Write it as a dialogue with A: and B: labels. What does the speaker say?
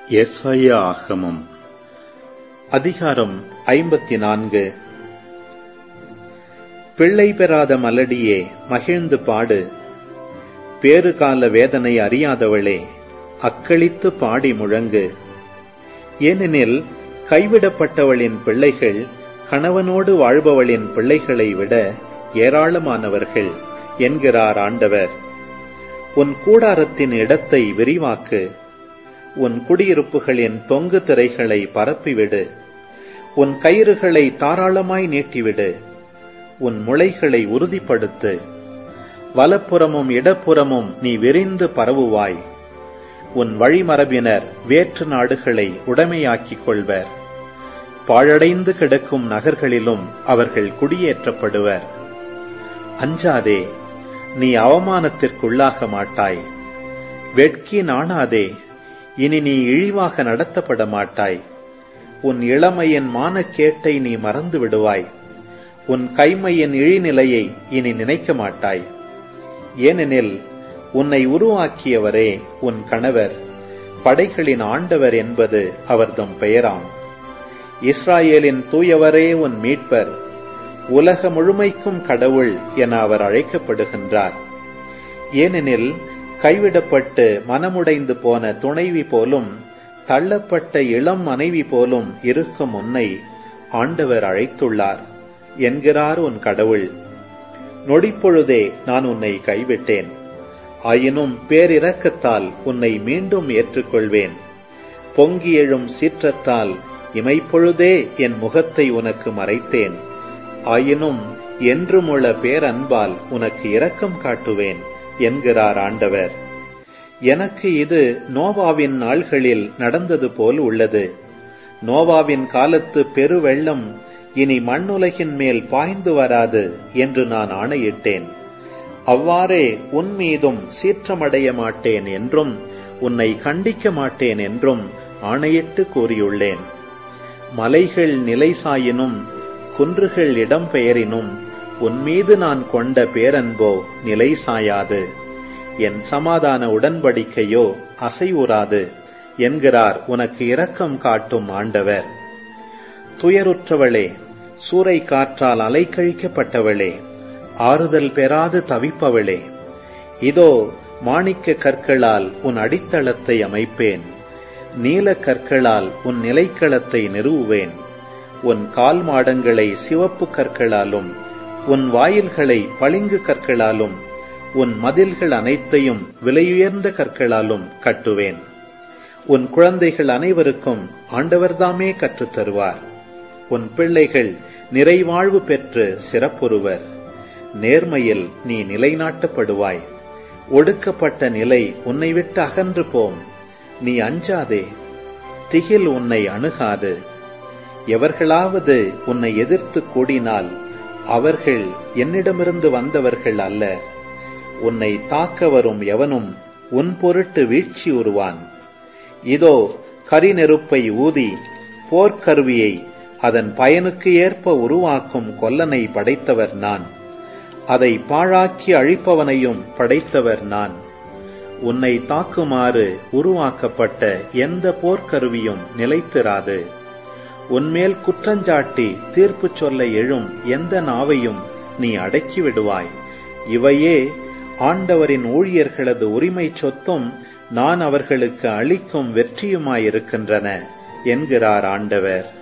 A: எஸ்ஐயா ஆகமம் அதிகாரம் ஐம்பத்தி நான்கு பிள்ளை பெறாத மலடியே மகிழ்ந்து பாடு பேறுகால வேதனை அறியாதவளே அக்களித்து பாடி முழங்கு ஏனெனில் கைவிடப்பட்டவளின் பிள்ளைகள் கணவனோடு வாழ்பவளின் பிள்ளைகளை விட ஏராளமானவர்கள் என்கிறார் ஆண்டவர் உன் கூடாரத்தின் இடத்தை விரிவாக்கு உன் குடியிருப்புகளின் தொங்கு திரைகளை பரப்பிவிடு உன் கயிறுகளை தாராளமாய் நீட்டிவிடு உன் முளைகளை உறுதிப்படுத்து வலப்புறமும் இடப்புறமும் நீ விரிந்து பரவுவாய் உன் வழிமரபினர் வேற்று நாடுகளை உடைமையாக்கிக் கொள்வர் பாழடைந்து கிடக்கும் நகர்களிலும் அவர்கள் குடியேற்றப்படுவர் அஞ்சாதே நீ அவமானத்திற்குள்ளாக மாட்டாய் வெட்கி நாணாதே இனி நீ இழிவாக நடத்தப்பட மாட்டாய் உன் இளமையின் மானக்கேட்டை நீ மறந்து விடுவாய் உன் கைமையின் இழிநிலையை இனி நினைக்க மாட்டாய் ஏனெனில் உன்னை உருவாக்கியவரே உன் கணவர் படைகளின் ஆண்டவர் என்பது அவர்தம் பெயராம் இஸ்ராயேலின் தூயவரே உன் மீட்பர் உலக முழுமைக்கும் கடவுள் என அவர் அழைக்கப்படுகின்றார் ஏனெனில் கைவிடப்பட்டு மனமுடைந்து போன துணைவி போலும் தள்ளப்பட்ட இளம் மனைவி போலும் இருக்கும் உன்னை ஆண்டவர் அழைத்துள்ளார் என்கிறார் உன் கடவுள் நொடிப்பொழுதே நான் உன்னை கைவிட்டேன் ஆயினும் பேரிரக்கத்தால் உன்னை மீண்டும் ஏற்றுக்கொள்வேன் பொங்கி எழும் சீற்றத்தால் இமைப்பொழுதே என் முகத்தை உனக்கு மறைத்தேன் ஆயினும் என்றுமுள்ள பேரன்பால் உனக்கு இரக்கம் காட்டுவேன் என்கிறார் ஆண்டவர் எனக்கு இது நோவாவின் நாள்களில் நடந்தது போல் உள்ளது நோவாவின் காலத்து பெருவெள்ளம் இனி மண்ணுலகின் மேல் பாய்ந்து வராது என்று நான் ஆணையிட்டேன் அவ்வாறே உன் மீதும் சீற்றமடைய மாட்டேன் என்றும் உன்னை கண்டிக்க மாட்டேன் என்றும் ஆணையிட்டு கூறியுள்ளேன் மலைகள் நிலை சாயினும் குன்றுகள் இடம்பெயரினும் உன்மீது நான் கொண்ட பேரன்போ நிலை சாயாது என் சமாதான உடன்படிக்கையோ அசைவுறாது என்கிறார் உனக்கு இரக்கம் காட்டும் ஆண்டவர் துயருற்றவளே சூறை காற்றால் அலைக்கழிக்கப்பட்டவளே ஆறுதல் பெறாது தவிப்பவளே இதோ மாணிக்க கற்களால் உன் அடித்தளத்தை அமைப்பேன் நீல கற்களால் உன் நிலைக்களத்தை நிறுவுவேன் உன் கால் மாடங்களை சிவப்பு கற்களாலும் உன் வாயில்களை பளிங்கு கற்களாலும் உன் மதில்கள் அனைத்தையும் விலையுயர்ந்த கற்களாலும் கட்டுவேன் உன் குழந்தைகள் அனைவருக்கும் ஆண்டவர்தாமே கற்றுத் தருவார் உன் பிள்ளைகள் நிறைவாழ்வு பெற்று சிறப்புறுவர் நேர்மையில் நீ நிலைநாட்டப்படுவாய் ஒடுக்கப்பட்ட நிலை உன்னை விட்டு அகன்று போம் நீ அஞ்சாதே திகில் உன்னை அணுகாது எவர்களாவது உன்னை எதிர்த்து கூடினால் அவர்கள் என்னிடமிருந்து வந்தவர்கள் அல்ல உன்னை தாக்க வரும் எவனும் உன் பொருட்டு வீழ்ச்சி உருவான் இதோ கரிநெருப்பை ஊதி போர்க்கருவியை அதன் பயனுக்கு ஏற்ப உருவாக்கும் கொல்லனை படைத்தவர் நான் அதை பாழாக்கி அழிப்பவனையும் படைத்தவர் நான் உன்னை தாக்குமாறு உருவாக்கப்பட்ட எந்த போர்க்கருவியும் நிலைத்திராது உன்மேல் குற்றஞ்சாட்டி தீர்ப்பு சொல்ல எழும் எந்த நாவையும் நீ அடக்கி விடுவாய் இவையே ஆண்டவரின் ஊழியர்களது உரிமை சொத்தும் நான் அவர்களுக்கு அளிக்கும் வெற்றியுமாயிருக்கின்றன என்கிறார் ஆண்டவர்